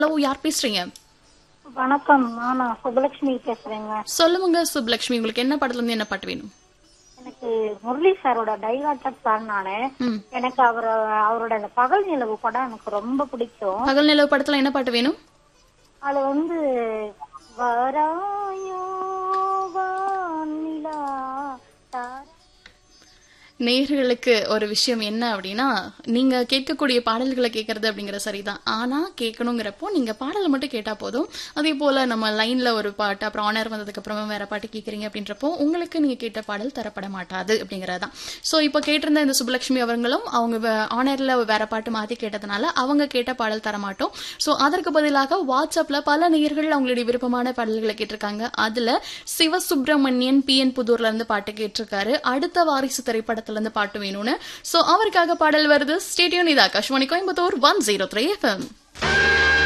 hello யார் பேசுறீங்க வணக்கம் நான் சுபலட்சுமி பேசுறேங்க சொல்லுங்க சுப்லக்ஷ்மி உங்களுக்கு என்ன படத்துல இருந்து என்ன பாட்டு வேணும் எனக்கு முரளி சாரோட டைலாக்டர் சாங் நானு ம் எனக்கு அவர அவரோட அந்த பகல் நிலவு படம் எனக்கு ரொம்ப பிடிக்கும் பகல் நிலவு படத்துல என்ன பாட்டு வேணும் அது வந்து வராயோ வானிலா தார- நேயர்களுக்கு ஒரு விஷயம் என்ன அப்படின்னா நீங்க கேட்கக்கூடிய பாடல்களை கேட்கறது அப்படிங்கிறது சரிதான் ஆனா கேட்கணுங்கிறப்போ நீங்க பாடலை மட்டும் கேட்டா போதும் அதே போல நம்ம லைன்ல ஒரு பாட்டு அப்புறம் ஆனர் வந்ததுக்கு அப்புறமா வேற பாட்டு கேட்கறீங்க அப்படின்றப்போ உங்களுக்கு நீங்க கேட்ட பாடல் தரப்பட மாட்டாது அப்படிங்கறதுதான் சோ இப்போ கேட்டிருந்த இந்த சுபலட்சுமி அவர்களும் அவங்க ஆனர்ல வேற பாட்டு மாத்தி கேட்டதுனால அவங்க கேட்ட பாடல் தர மாட்டோம் சோ அதற்கு பதிலாக வாட்ஸ்அப்ல பல நேயர்கள் அவங்களுடைய விருப்பமான பாடல்களை கேட்டிருக்காங்க அதுல சிவசுப்பிரமணியன் பி என் புதூர்ல இருந்து பாட்டு கேட்டிருக்காரு அடுத்த வாரிசு திரைப்படத்துல இருந்து பாட்டு வேணும்னு சோ அவருக்காக பாடல் வருது ஸ்டேடியோன் இது Akashvani Coimbatore one zero three FM